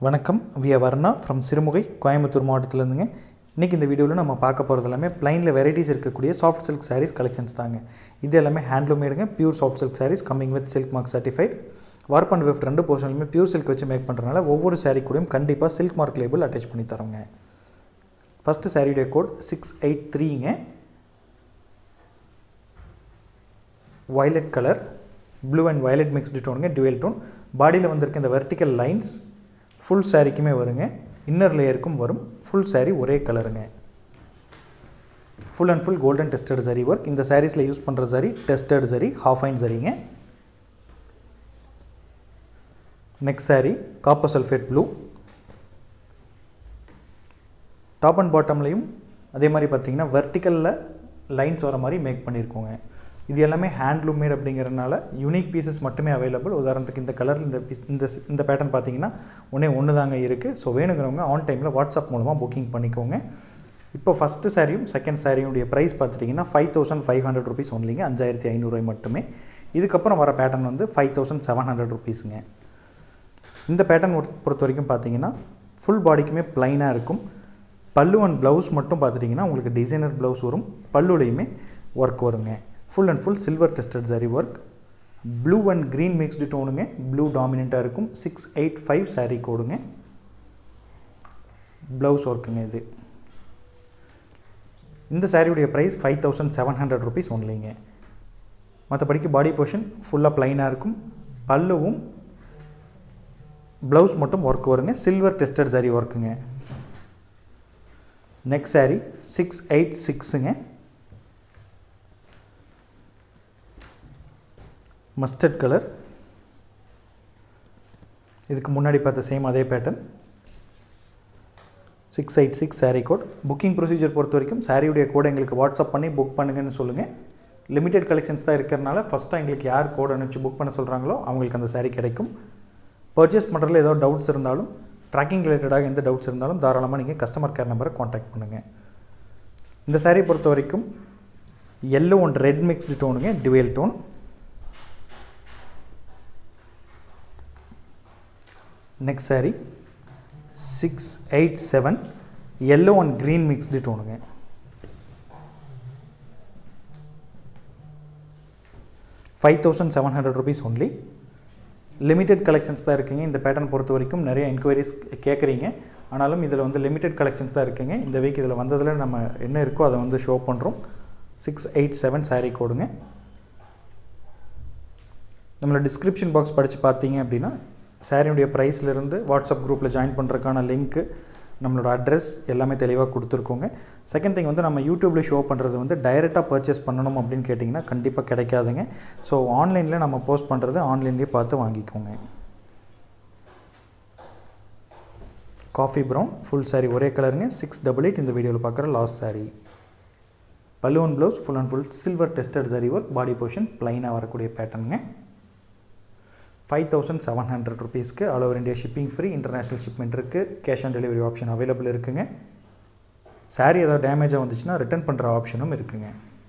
வணக்கம் விய வர்ணா ஃப்ரம் சிறுமுகை கோயம்புத்தூர் மாவட்டத்திலேருந்துங்க இன்றைக்கி இந்த வீடியோவில் நம்ம பார்க்க போகிறது எல்லாமே ப்ளைனில் வெரைட்டிஸ் இருக்கக்கூடிய சாஃப்ட் சில்க் சாரீஸ் கலெக்ஷன்ஸ் தாங்க இது எல்லாமே ஹேண்ட்லூமேடுங்க pure soft silk saris coming with silk mark certified warp and weft ரெண்டு போர்ஷன்லையுமே பியூர் சில்க் வச்சு மேக் பண்ணுறதுனால ஒவ்வொரு சாரீ கூடயும் கண்டிப்பாக சில்க் மார்க் லேபிள் அட்டாச் பண்ணி தரோங்க ஃபஸ்ட்டு சாரியுடைய கோட் சிக்ஸ் எயிட் த்ரீங்க violet colour blue and violet mixed டோனுங்க டுவெல் டோன் பாடியில் வந்திருக்க இந்த வெர்டிக்கல் லைன்ஸ் ஃபுல் சாரிக்குமே வருங்க இன்னர் லேயருக்கும் வரும் ஃபுல் சாரீ ஒரே கலருங்க full and full golden tested zari work இந்த சாரீஸில் யூஸ் பண்ணுற சரி டெஸ்டட் சரி ஹாஃப் ஐன் சரிங்க next sari copper sulphate blue top and பாட்டம்லேயும் அதே மாதிரி பார்த்தீங்கன்னா வெர்டிக்கலில் லைன்ஸ் வர மாதிரி மேக் பண்ணியிருக்கோங்க இது எல்லாமே ஹேண்ட்லூம் மேட் அப்படிங்கிறனால யூனிக் பீசஸ் மட்டுமே அவைலபிள் உதாரணத்துக்கு இந்த கலர் இந்த பீஸ் இந்த இந்த பேட்டர்ன் பார்த்தீங்கன்னா ஒன்றே ஒன்று தாங்க இருக்குது ஸோ வேணுங்கிறவங்க ஆன் டைமில் வாட்ஸ்அப் மூலமாக புக்கிங் பண்ணிக்கோங்க இப்போ ஃபஸ்ட்டு சாரியும் செகண்ட் சாரியுடைய ப்ரைஸ் பார்த்துட்டிங்கன்னா five thousand five hundred rupees ஒன்லிங்க அஞ்சாயிரத்தி ஐநூறுரூவாய் மட்டுமே இதுக்கப்புறம் வர பேட்டர்ன் வந்து ஃபைவ் தௌசண்ட் செவன் ஹண்ட்ரட் ருபீஸுங்க இந்த பேட்டர்ன் பொறுத்த வரைக்கும் பார்த்தீங்கன்னா ஃபுல் பாடிக்குமே ப்ளைனாக இருக்கும் பல்லு அண்ட் ப்ளவுஸ் மட்டும் பார்த்துட்டிங்கன்னா உங்களுக்கு டிசைனர் ப்ளவுஸ் வரும் பல்லுலையுமே ஒர்க் வருங்க full and full silver tested zari work blue and green mixed டோனுங்க ப்ளூ டாமினண்ட்டாக இருக்கும் சிக்ஸ் எயிட் ஃபைவ் சாரீ கோடுங்க ப்ளவுஸ் ஒர்க்குங்க இது இந்த சாரியுடைய price five thousand seven hundred rupees ஒன்லிங்க மற்றபடிக்கு பாடி போர்ஷன் ஃபுல்லாக ப்ளைனாக இருக்கும் பல்லுவும் ப்ளவுஸ் மட்டும் ஒர்க் வருங்க சில்வர் டெஸ்டட் சாரி ஒர்க்குங்க நெக்ஸ்ட் சாரீ சிக்ஸ் எயிட் சிக்ஸுங்க மஸ்டர்ட் கலர் இதுக்கு முன்னாடி பார்த்த சேம் அதே pattern six eight six sari code booking procedure பொறுத்த வரைக்கும் சாரியுடைய கோடை எங்களுக்கு வாட்ஸ்அப் பண்ணி புக் பண்ணுங்கன்னு சொல்லுங்கள் லிமிடெட் கலெக்ஷன்ஸ் தான் இருக்கிறனால ஃபஸ்ட்டாக எங்களுக்கு யார் கோட் அனுப்பிச்சு புக் பண்ண சொல்கிறாங்களோ அவங்களுக்கு அந்த சாரீ கிடைக்கும் பர்ச்சேஸ் பண்ணுறதுல ஏதோ டவுட்ஸ் இருந்தாலும் ட்ராக்கிங் ரிலேட்டடாக எந்த டவுட்ஸ் இருந்தாலும் தாராளமாக நீங்கள் கஸ்டமர் கேர் நம்பரை காண்டாக்ட் பண்ணுங்கள் இந்த சாரீ பொறுத்த வரைக்கும் எல்லோ அண்ட் ரெட் மிக்ஸ்டு டோனுங்க dual tone next sari six eight seven yellow and green mixed டோனுங்க five thousand seven hundred rupees only limited collections தான் இருக்குங்க இந்த பேட்டர்ன் பொறுத்த வரைக்கும் நிறைய என்கொயரிஸ் கேட்குறீங்க ஆனாலும் இதில் வந்து லிமிடெட் கலெக்ஷன்ஸ் தான் இருக்குங்க இந்த வீக் இதில் வந்ததில் நம்ம என்ன இருக்கோ அதை வந்து ஷோ பண்ணுறோம் சிக்ஸ் எயிட் செவன் சாரீ கோடுங்க நம்மளோட டிஸ்கிரிப்ஷன் பாக்ஸ் படித்து பார்த்தீங்க அப்படின்னா சாரியுடைய ப்ரைஸ்லேருந்து வாட்ஸ்அப் குரூப்பில் ஜாயின் பண்ணுறதுக்கான லிங்க்கு நம்மளோட அட்ரஸ் எல்லாமே தெளிவாக கொடுத்துருக்கோங்க செகண்ட் திங் வந்து நம்ம யூடியூப்பில் ஷோ பண்ணுறது வந்து டைரெக்டாக பர்ச்சேஸ் பண்ணணும் அப்படின்னு கேட்டிங்கன்னா கண்டிப்பாக கிடைக்காதுங்க ஸோ ஆன்லைனில் நம்ம போஸ்ட் பண்ணுறது ஆன்லைன்லேயே பார்த்து வாங்கிக்கோங்க காஃபி ப்ரௌன் ஃபுல் சாரீ ஒரே கலருங்க சிக்ஸ் டபுள் எயிட் இந்த வீடியோவில் பார்க்குற லாஸ்ட் சாரீ பல்லுவன் blouse full and full silver tested zari work body portion ப்ளைனாக வரக்கூடிய பேட்டர்னுங்க ஃபைவ் தௌசண்ட் செவன் ஹண்ட்ரட் ருபீஸ்க்கு all over India shipping free international shipment இருக்குது cash on delivery option available இருக்குங்க சாரீ ஏதாவது டேமேஜாக வந்துச்சுன்னா ரிட்டர்ன் பண்ணுற ஆப்ஷனும் இருக்குங்க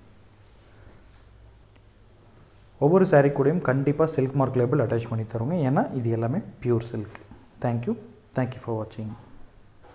ஒவ்வொரு சாரீ கூடயும் கண்டிப்பாக சில்க் மார்க் லேபிள் அட்டாச் பண்ணி தருவோங்க ஏன்னா இது எல்லாமே pure silk thank you thank you for வாட்சிங்